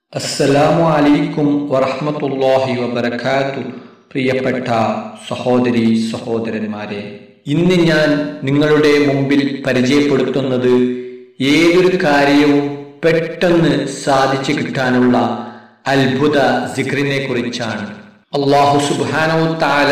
അസ്സലാമു അലൈക്കും വറഹ്മത്തുള്ളാഹി വബറകാത്തു പ്രിയപ്പെട്ട സഹോദരി സഹോദരന്മാരെ ഇന്ന് ഞാൻ നിങ്ങളുടെ മുമ്പിൽ പരിചയപ്പെടുത്തുന്നത് ഏതൊരു കാര്യവും പെട്ടെന്ന് സാധിച്ചു കിട്ടാനുള്ള അത്ഭുത സിക്രിനെ കുറിച്ചാണ് അള്ളാഹു സുബ്ഹാനഹു താല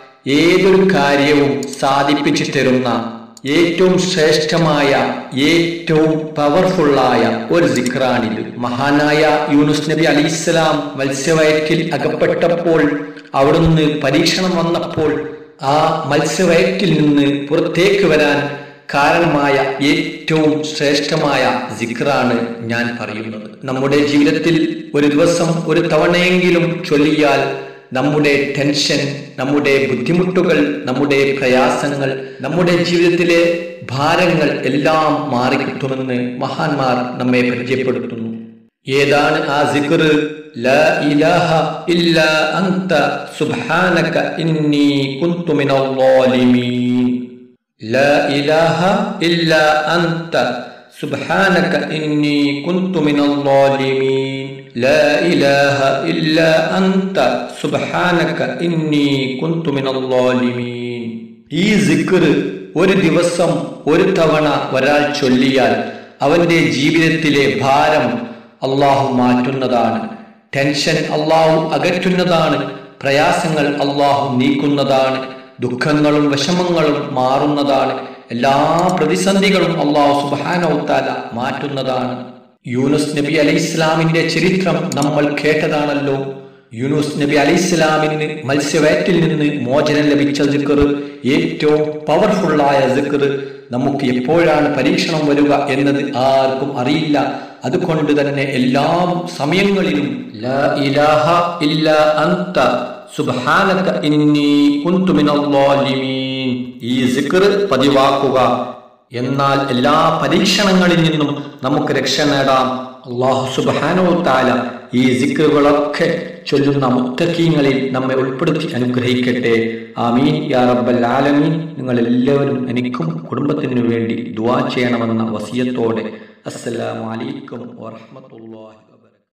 ഏതൊരു കാര്യവും സാധിപ്പിച്ചു തരുന്ന ഏറ്റവും ശ്രേഷ്ഠമായ ഏറ്റവും പവർഫുള്ളായ ഒരു സിക്റാണിത് മഹാനായ യൂനുസ് നബി അലിസ്ലാം മത്സ്യവയറ്റിൽ അകപ്പെട്ടപ്പോൾ അവിടുന്ന് പരീക്ഷണം വന്നപ്പോൾ ആ മത്സ്യവയറ്റിൽ നിന്ന് പുറത്തേക്ക് വരാൻ കാരണമായ ഏറ്റവും ശ്രേഷ്ഠമായ സിക്റാണ് ഞാൻ പറയുന്നത് നമ്മുടെ ജീവിതത്തിൽ ഒരു ദിവസം ഒരു തവണയെങ്കിലും ചൊല്ലിയാൽ നമ്മുടെ ടെൻഷൻ നമ്മുടെ ബുദ്ധിമുട്ടുകൾ നമ്മുടെ പ്രയാസങ്ങൾ നമ്മുടെ ജീവിതത്തിലെ ഭാരങ്ങൾ എല്ലാം മാറിക്കിട്ടുമെന്ന് മഹാന്മാർ നമ്മെ പരിചയപ്പെടുത്തുന്നു ഏതാണ് ആ സിക്ർ ലാ ഇലാഹ ഇല്ലാ അന്ത സുബ്ഹാനക ഇന്നി കുന്തു മിനൽ ളാലിമീൻ ലാ ഇലാഹ ഇല്ലാ അന്ത സുബ്ഹാനക ഇന്നി കുന്തു മിനൽ ളാലിമീൻ ലാ ഇലാഹ ഇല്ലാ അന്ത സുബ്ഹാനക ഇന്നി കുന്തു മിനൽ ളാലിമീൻ ഈ സിക്ർ ഒരു ദിവസം ഒരു തവണ ഒരാൾ ചൊല്ലിയാൽ അവന്റെ ജീവിതത്തിലെ ഭാരം അള്ളാഹു മാറ്റുന്നതാണ് ടെൻഷൻ അള്ളാഹു അകറ്റുന്നതാണ് പ്രയാസങ്ങൾ അള്ളാഹു നീക്കുന്നതാണ് ദുഃഖങ്ങളും വിഷമങ്ങളും മാറുന്നതാണ് എല്ലാ പ്രതിസന്ധികളും അള്ളാഹു സുബാനൌത്താല മാറ്റുന്നതാണ് യൂനുസ് നബി അലൈഹി ഇസ്ലാമിന്റെ ചരിത്രം നമ്മൾ കേട്ടതാണല്ലോ യൂനുസ് നബി അലൈഹി ഇസ്ലാമിന് മത്സ്യവയറ്റിൽ നിന്ന് മോചനം ലഭിച്ച സിക്കർ ഏറ്റവും പവർഫുള്ളായ സിക്കർ നമുക്ക് എപ്പോഴാണ് പരീക്ഷണം വരിക എന്നത് ആർക്കും അറിയില്ല അതുകൊണ്ട് തന്നെ എല്ലാ സമയങ്ങളിലും ലാ ഇലാഹ ഇല്ലാ അന്ത സുബ്ഹാനക ഇന്നി കുന്തു മിനൽ ളാലിമീൻ ഈ സിക്ർ പതിവാക്കുക എന്നാൽ എല്ലാ പരീക്ഷണങ്ങളിൽ നിന്നും നമുക്ക് രക്ഷ നേടാം അള്ളാഹു സുബാനോ താല ഈ സിക്കുകളൊക്കെ ചൊല്ലുന്ന മുത്തക്കീങ്ങളിൽ നമ്മെ ഉൾപ്പെടുത്തി അനുഗ്രഹിക്കട്ടെ ആമീൻ യാ റബ്ബൽ ആലമീൻ നിങ്ങൾ എല്ലാവരും എനിക്കും കുടുംബത്തിനു വേണ്ടി ദുവാ ചെയ്യണമെന്ന വസിയത്തോടെ അസ്സലാമു അലൈക്കും വറഹ്മത്തുള്ളാഹി